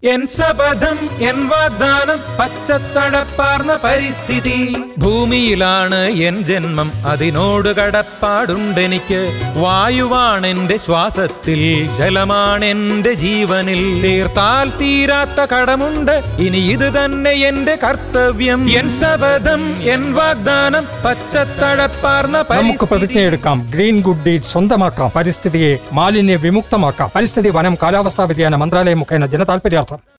N ശപഥം N വാഗ്ദാനം പച്ചത്തടപ്പാർന്ന പരിസ്ഥിതി ഭൂമിയിലാണ് എൻ ജന്മം അതിനോട് കടപ്പാടുണ്ടെനിക്ക് വായുവാണ് എന്റെ ശ്വാസത്തിൽ ജലമാണ് എന്റെ ജീവനിൽ തീർത്താൽ തീരാത്ത കടമുണ്ട് ഇനി ഇത് തന്നെ എന്റെ കർത്തവ്യം എൻ ശപഥം എൻ വാഗ്ദാനം പച്ചത്തടപ്പാർന്ന നമുക്ക് പരിസ്ഥിതി പ്രതിജ്ഞയെടുക്കാം ഗ്രീൻ ഗുഡ് ഡീഡ് സ്വന്തമാക്കാം പരിസ്ഥിതിയെ മാലിന്യ വിമുക്തമാക്കാം പരിസ്ഥിതി വനം കാലാവസ്ഥാ വ്യതിയാന മന്ത്രാലയം മുഖേന ജനതാൽപര്യാർത്ഥം